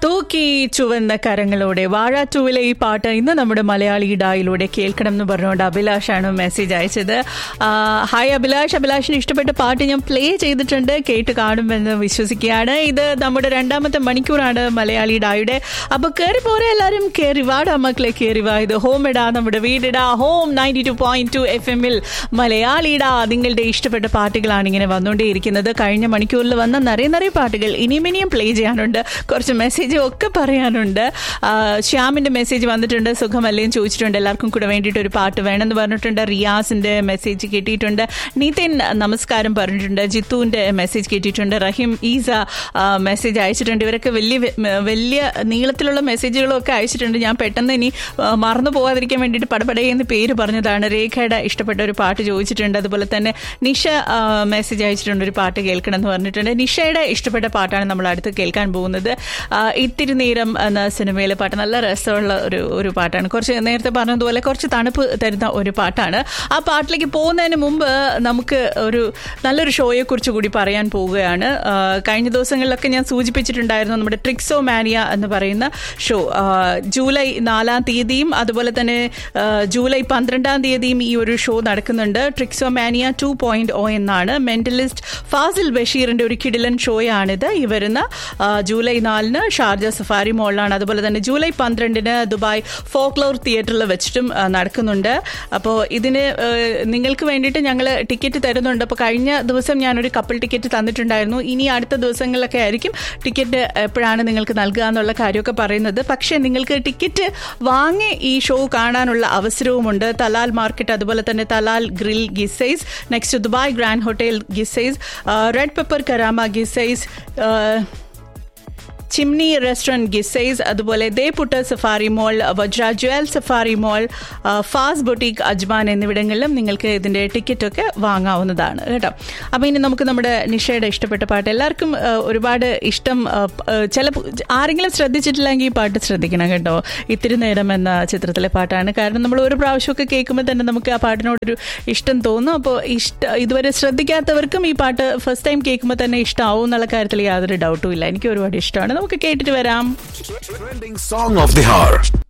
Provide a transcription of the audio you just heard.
തൂക്കി ചുവന്ന കരങ്ങളോടെ വാഴ ടൂവിലെ ഈ പാട്ട് ഇന്ന് നമ്മുടെ മലയാളി ഡായിലൂടെ കേൾക്കണം എന്ന് പറഞ്ഞുകൊണ്ട് അഭിലാഷാണ് മെസ്സേജ് അയച്ചത് ആ, ഹായ് അഭിലാഷ് അഭിലാഷിന് ഇഷ്ടപ്പെട്ട പാട്ട് ഞാൻ പ്ലേ ചെയ്തിട്ടുണ്ട് കേട്ട് കാണുമെന്ന് വിശ്വസിക്കുകയാണ് ഇത് നമ്മുടെ രണ്ടാമത്തെ മണിക്കൂറാണ് മലയാളി ഡായുടെ അപ്പൊ കയറി പോരെ എല്ലാവരും കയറി വാടാ മക്കളെ കയറി വാ ഇത് ഹോം ഇടാ നമ്മുടെ വീടിടാ home ninety two point two F എമ്മിൽ മലയാളിടാ നിങ്ങളുടെ ഇഷ്ടപ്പെട്ട പാട്ടുകളാണ് ഇങ്ങനെ വന്നുകൊണ്ടേയിരിക്കുന്നത് കഴിഞ്ഞ മണിക്കൂറിൽ വന്ന നിറയെ നിറയെ പാട്ടുകൾ ഇനിയും ഇനിയും പ്ലേ ചെയ്യാനുണ്ട് കുറച്ച് മെസ്സേജ് ഒക്കെ പറയാനുണ്ട് ആ, ശ്യാമിന്റെ മെസ്സേജ് വന്നിട്ടുണ്ട് സുഖമല്ലേന്ന് ചോദിച്ചിട്ടുണ്ട് എല്ലാവർക്കും കൂടെ വേണ്ടിയിട്ട് ഒരു പാട്ട് വേണമെന്ന് പറഞ്ഞിട്ടുണ്ട് റിയാസിന്റെ മെസ്സേജ് കിട്ടിയിട്ടുണ്ട് നിതിൻ നമസ്കാരം പറഞ്ഞിട്ടുണ്ട് ജിത്തുവിന്റെ മെസ്സേജ് കിട്ടിയിട്ടുണ്ട് റഹീം ഈസ ആ, മെസ്സേജ് അയച്ചിട്ടുണ്ട് ഇവരൊക്കെ വലിയ വെ- വലിയ നീളത്തിലുള്ള മെസ്സേജുകളും ഒക്കെ അയച്ചിട്ടുണ്ട് ഞാൻ പെട്ടെന്ന് ഇനി ആ, മറന്നു പോകാതിരിക്കാൻ വേണ്ടിയിട്ട് പടപടേ എന്ന് പേര് പറഞ്ഞതാണ് രേഖയുടെ ഇഷ്ടപ്പെട്ട ഒരു പാട്ട് ചോദിച്ചിട്ടുണ്ട് അതുപോലെ തന്നെ നിഷ ആ, മെസ്സേജ് അയച്ചിട്ടുണ്ട് ഒരു പാട്ട് കേൾക്കണം എന്ന് പറഞ്ഞിട്ടുണ്ട് നിഷയുടെ ഇഷ്ടപ്പെട്ട പാട്ടാണ് നമ്മൾ അടുത്ത് കേൾക്കാൻ പോകുന്നത് ആ, ഇത്തിരി നേരം എന്ന സിനിമയിലെ പാട്ട് നല്ല രസമുള്ള ഒരു ഒരു പാട്ടാണ് കുറച്ച് നേരത്തെ പറഞ്ഞതുപോലെ കുറച്ച് തണുപ്പ് തരുന്ന ഒരു പാട്ടാണ് ആ പാട്ടിലേക്ക് പോകുന്നതിന് മുമ്പ് നമുക്ക് ഒരു നല്ലൊരു ഷോയെ കുറിച്ച് കൂടി പറയാൻ പോവുകയാണ് ആ, കഴിഞ്ഞ ദിവസങ്ങളിലൊക്കെ ഞാൻ സൂചിപ്പിച്ചിട്ടുണ്ടായിരുന്നു നമ്മുടെ ട്രിക്സോ മാനിയ എന്ന് പറയുന്ന ഷോ ആ, ജൂലൈ നാലാം തീയതിയും അതുപോലെ തന്നെ ആ, ജൂലൈ പന്ത്രണ്ടാം തീയതിയും ഈ ഒരു ഷോ നടക്കുന്നുണ്ട് Trixo Mania two point O എന്നാണ് മെന്റലിസ്റ്റ് ഫാസിൽ ബഷീറിന്റെ ഒരു കിടിലൻ ഷോയാണിത് ഈ വരുന്ന ആ, ജൂലൈ നാലിന് ഷാർജ സഫാരി മോളിലാണ് അതുപോലെ തന്നെ ജൂലൈ പന്ത്രണ്ടിന് ദുബായ് ഫോക്ലോർ തിയേറ്ററിൽ വെച്ചിട്ടും ആ, നടക്കുന്നുണ്ട് അപ്പോൾ ഇതിന് ആ, നിങ്ങൾക്ക് വേണ്ടിയിട്ട് ഞങ്ങൾ ടിക്കറ്റ് തരുന്നുണ്ട് അപ്പോൾ കഴിഞ്ഞ ദിവസം ഞാനൊരു കപ്പിൾ ടിക്കറ്റ് തന്നിട്ടുണ്ടായിരുന്നു ഇനി അടുത്ത ദിവസങ്ങളിലൊക്കെ ആയിരിക്കും ടിക്കറ്റ് എപ്പോഴാണ് നിങ്ങൾക്ക് നൽകുക എന്നുള്ള കാര്യമൊക്കെ പറയുന്നത് പക്ഷേ നിങ്ങൾക്ക് ടിക്കറ്റ് വാങ്ങി ഈ ഷോ കാണാനുള്ള അവസരവുമുണ്ട് തലാൽ മാർക്കറ്റ് അതുപോലെ തന്നെ Talal grill Qusais next Dubai grand hotel Qusais red pepper Karama Qusais chimney restaurant Qusais അതുപോലെ ദേപുട്ട safari mall Vajra jewel safari mall ആ, ഫാസ് ബൊട്ടീക്ക് അജ്മാൻ എന്നിവിടങ്ങളിലും നിങ്ങൾക്ക് ഇതിൻ്റെ ടിക്കറ്റൊക്കെ വാങ്ങാവുന്നതാണ് കേട്ടോ അപ്പോൾ ഇനി നമുക്ക് നമ്മുടെ നിഷയുടെ ഇഷ്ടപ്പെട്ട പാട്ട് എല്ലാവർക്കും ആ, ഒരുപാട് ഇഷ്ടം ആ, പ- ആ, ചില ആരെങ്കിലും ശ്രദ്ധിച്ചിട്ടില്ലെങ്കിൽ ഈ പാട്ട് ശ്രദ്ധിക്കണം കേട്ടോ ഇത്തിരി നേരം എന്ന ചിത്രത്തിലെ പാട്ടാണ് കാരണം നമ്മൾ ഒരു പ്രാവശ്യമൊക്കെ കേൾക്കുമ്പോൾ തന്നെ നമുക്ക് ആ പാട്ടിനോടൊരു ഇഷ്ടം തോന്നും അപ്പോൾ ഇഷ്ട ഇതുവരെ ശ്രദ്ധിക്കാത്തവർക്കും ഈ പാട്ട് ഫസ്റ്റ് ടൈം കേൾക്കുമ്പോൾ തന്നെ ഇഷ്ടമാവും എന്നുള്ള കാര്യത്തിൽ യാതൊരു ഡൗട്ടും ഇല്ല എനിക്ക് ഒരുപാട് ഇഷ്ടമാണ് നമുക്ക് കേട്ടിട്ട് വരാം Trending song of the hour.